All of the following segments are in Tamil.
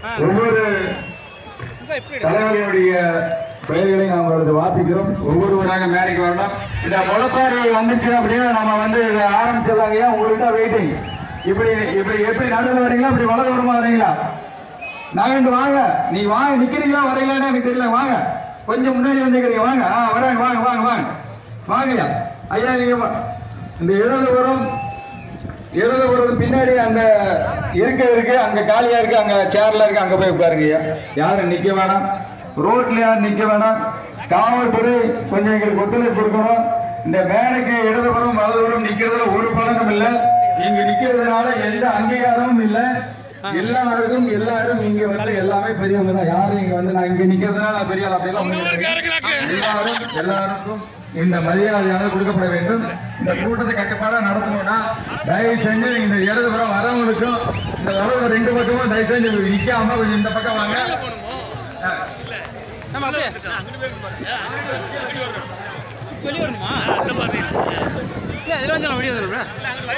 ஒவ்வொரு தலைவர்களுடைய பெயர்களை நாம் உங்களுக்கு வாசிக்கிறோம் ஒவ்வொருவராக மேடைக்கு வரணும் இந்த முளப்பாரி வந்துச்சு அப்படின்னா நம்ம வந்து இதை ஆரம்பிச்சிடலாங்க உங்களுக்கு தான் வெயிட்டிங் இப்படி இப்படி எப்படி நடுவில் வரீங்களா இப்படி வலது வரமா வரீங்களா நாங்க இங்க வாங்க நீ வாங்க நிக்கிறீங்களா வரீங்களான்னு எனக்கு தெரியல வாங்க கொஞ்சம் முன்னாடி வந்துக்கிறீங்க வாங்க ஆ வராங்க வாங்க வாங்க வாங்க வாங்கய்யா ஐயா நீங்க வா- இந்த இடதுபுறம் இடதுபுறம் பின்னாடி அந்த இருக்க இருக்கு அங்க காலியா இருக்கு அங்க சேர்ல இருக்கு அங்க போய் உட்காருங்க ஐயா யாரும் நிக்க வேணாம் ரோட்ல யாரும் நிக்க வேணாம் காவல்துறை கொஞ்சம் எங்களுக்கு ஒத்துழைப்பு கொடுக்கணும் இந்த மேடைக்கு இடதுபுறம் வலதுபுறம் நிக்கிறதுல ஒரு பலனும் இல்லை இங்க நிக்கிறதுனால எந்த அங்கீகாரமும் இல்லை எல்லாருக்கும் எல்லாரும் இங்க வந்து எல்லாமே பெரியவங்க தான் யாரும் இங்க வந்து நான் இங்க நிக்கிறதுனால நான் பெரிய ஆள் அப்படிலாம் ஒண்ணும் கிடையாது. எல்லாரும் எல்லாருக்கும் இந்த மரியாதையாக கொடுக்கப்பட வேண்டும் இந்த கூட்டத்தை கட்டுப்பாடா நடத்தணும்னா தயவு செஞ்சு இந்த இடதுபுறம் வரவங்களுக்கும் இந்த வலது ரெண்டு பக்கமும் தயவு செஞ்சு நிக்காம கொஞ்சம் இந்த பக்கம் வாங்க ஆ. நம்ம அப்படியே வெளியே வரணுமா இல்லை அதில் வந்து நான் வெளியே வந்துடுறேன்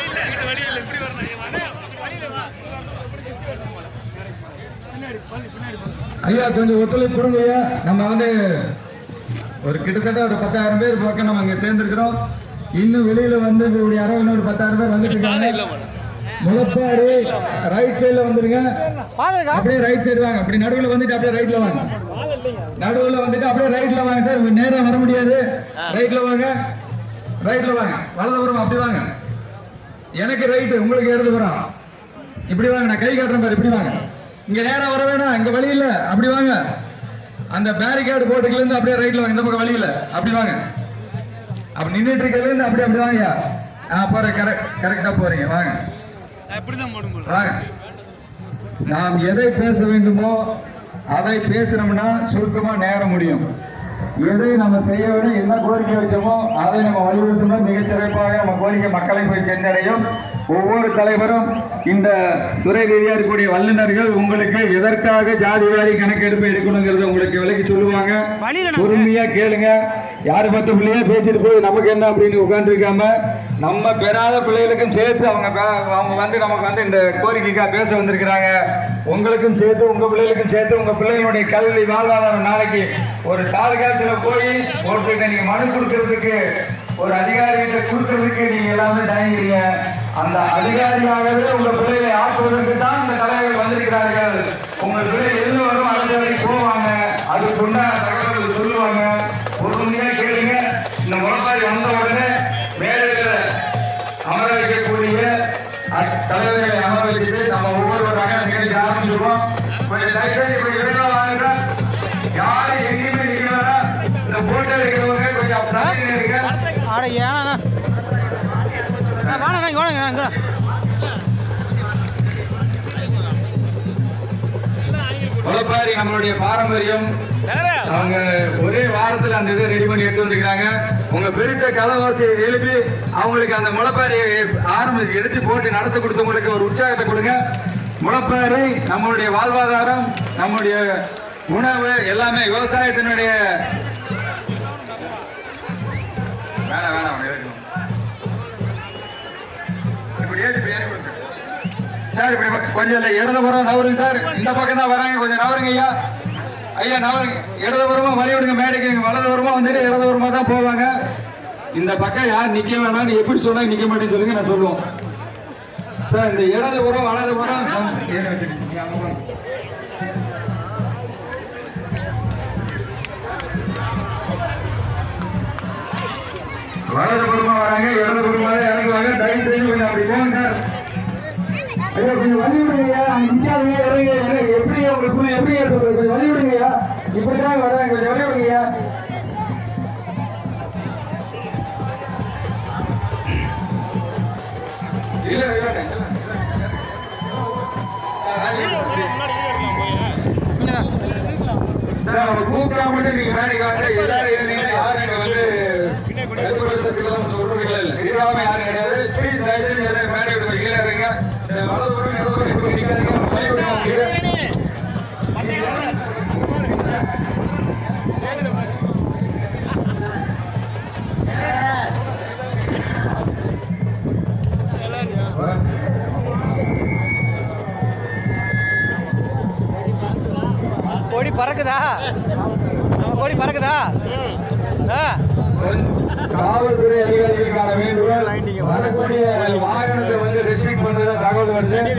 ஐயா கொஞ்சம் ஒத்துழைப்பு கொடுங்க ஐயா நம்ம வந்து ஒரு கிட்டத்தட்ட ஒரு பத்தாயிரம் பேர் பக்கம் நம்ம இங்க சேர்ந்துருக்கிறோம் இன்னும் வெளியில வந்து இப்படி யாரோ இன்னொரு பத்தாயிரம் பேர் வந்துட்டு இருக்காங்க முளப்பாரி ரைட் சைடுல வந்துருங்க பாதருக்கா அப்படியே ரைட் சைடு வாங்க அப்படி நடுவுல வந்துட்டு அப்படியே ரைட்ல வாங்க நடுவுல வந்துட்டு அப்படியே ரைட்ல வாங்க சார் நேரா வர முடியாது ரைட்ல வாங்க ரைட்ல வாங்க வலதுபுறம் அப்படி வாங்க எனக்கு ரைட்டு உங்களுக்கு இடதுபுறம் இப்படி வாங்க நான் கை காட்டுறேன் பாரு இப்படி வாங்க இங்க நேரா வர வேணாம் இங்க வழி இல்ல அப்படி வாங்க அந்த பேரிகேடு போட்டுக்குல இருந்து அப்படியே ரைட்ல வாங்க இந்த பக்கம் வழி இல்ல அப்படி வாங்க அப்படி நின்றுட்டு இருக்கிறதுல இருந்து அப்படியே அப்படி வாங்க ஆ போறேன் கரெக்ட் கரெக்டா போறீங்க வாங்க வாங்க நாம் எதை பேச வேண்டுமோ அதை பேசுனோம்னா சுருக்கமா நேர முடியும் எதை நம்ம செய்ய வேண்டும் என்ன கோரிக்கை வச்சோமோ அதை நம்ம வலியுறுத்தணும் மிகச் சிறப்பாக நம்ம கோரிக்கை மக்களை போய் சென்றடையும் ஒவ்வொரு தலைவரும் இந்த துறை ரீதியாக இருக்கக்கூடிய வல்லுநர்கள் உங்களுக்கு எதற்காக ஜாதி வாரி கணக்கெடுப்பு எடுக்கணுங்கிறத உங்களுக்கு விலைக்கு சொல்லுவாங்க வழியில நம்ம- பொறுமையா கேளுங்க யாரு பத்து பிள்ளையே பேசிட்டு போய் நமக்கு என்ன அப்படின்னு உட்காந்துருக்காம நம்ம பெறாத பிள்ளைகளுக்கும் சேர்த்து அவங்க பே- அவங்க வந்து நமக்கு வந்து இந்த கோரிக்கைக்காக பேச வந்திருக்கிறாங்க உங்களுக்கும் சேர்த்து உங்க பிள்ளைகளுக்கும் சேர்த்து உங்க பிள்ளைகளுடைய கல்வி வாழ்வாதாரம் நாளைக்கு ஒரு தாலுகாத்துல போய் ஒருத்தருக்கு நீங்க மனு கொடுக்கறதுக்கு ஒரு அதிகாரிகிட்ட கொடுக்கறதுக்கு நீங்க எல்லாமே தயங்குறீங்க அந்த அதிகாரியாகவே உங்க பிள்ளைகளை ஆக்குவதற்கு தான் இந்த தலைவர்கள் வந்திருக்கிறார்கள் உங்க பிள்ளை எல்லோரும் அடுத்த வரைக்கும் போவாங்க அதுக்கு உண்டான தகவல்கள் சொல்லுவாங்க பொறுமையா கேளுங்க இந்த முறைப்பாடி வந்த உடனே மேலிடத்துல அமர வைக்கக்கூடிய அ- தலைவர்களை அமர வச்சுட்டு நம்ம ஒவ்வொருவராக நிகழ்ச்சி ஆரம்பிச்சிருவோம் கொஞ்சம் தயவுசெய்து கொஞ்சம் விரைவா வாங்க யாரும் எங்கேயுமே நிற்கிறாரா இந்த போட்டோ இருக்கிறவங்க கொஞ்சம் தள்ளி இருங்க ஆட ஏண்ணா வாங்க இங்கே வாங்க இங்கே முளைப்பாரி நம்மளுடைய பாரம்பரியம் அவங்க ஒரே வாரத்துல அந்த இதை ரெடி பண்ணி எடுத்து வந்திருக்காங்க உங்க பெருத்த கலவாசியை எழுப்பி அவங்களுக்கு அந்த முளைப்பாரியை ஆரம்பி எடுத்து போட்டு நடத்தி கொடுத்தவங்களுக்கு ஒரு உற்சாகத்தை கொடுங்க முளைப்பாரி நம்மளுடைய வாழ்வாதாரம் நம்முடைய உணவு எல்லாமே விவசாயத்தினுடைய வேணாம் வேணாம் இருக்கணும். இப்படி ஏறி இப்படி ஏறி கொடுத்துரு. சார் இப்படி ப- கொஞ்சம் இல்லை இடதுபுறம் நவருங்க சார் இந்த பக்கம் தான் வராங்க கொஞ்சம் நவருங்க ஐயா ஐயா நவருங்க இடதுபுறமா வழி விடுங்க மேடைக்கு வலதுபுறமா வந்துட்டு இடதுபுறமா தான் போவாங்க இந்த பக்கம் யார் நிக்க வேணாம் நீ எப்படி சொன்னா நிக்க மாட்டேன்னு சொல்லுங்க நான் சொல்லுவோம் சார் இந்த இடதுபுறம் வலதுபுறம் ஏன் வச்சிருக்கீங்க? அங்க வாங்க. வலதுபுறமா வராங்க இடதுபுறமா தான் இறங்குவாங்க தயவு செய்து கொஞ்சம் அப்படி போங்க சார் ஐயா கொஞ்சம் வழி விடுங்கய்யா அங்க நிக்காதீங்க இறங்க எனக்கு எப்படி உங்களுக்கு புரிய எப்படி சொல்றது கொஞ்சம் வழி விடுங்கய்யா இப்படிதான் வராங்க கொஞ்சம் வழி விடுங்கய்யா இல்ல இல்ல இல்ல, இல்ல. சார் அவங்க கூப்பிடாம மட்டும் நீங்க மேடைக்கு வாங்க எல்லாரும் இருந்தீங்க யாரும் இங்க வந்து பயன்படுத்துறதுக்கெல்லாம் சொல்றது இல்ல இல்ல இருவாம யாரும் கிடையாது ப்ளீஸ் தயவுசெய்து எல்லாரும் மேடை விட்டு கீழே இருங்க இந்த வலதுபுறம் இடதுபுறம் இப்படி நிக்காதீங்க வழி விடுங்க கீழே. பறக்குதா நம்ம கோழி பறக்குதா ஆ காவல்துறை அதிகாரிகளுக்கான வேண்டுகோள் வரக்கூடிய வாகனத்தை வந்து ரெஸ்ட்ரிக்ட் பண்றதா தகவல் வருது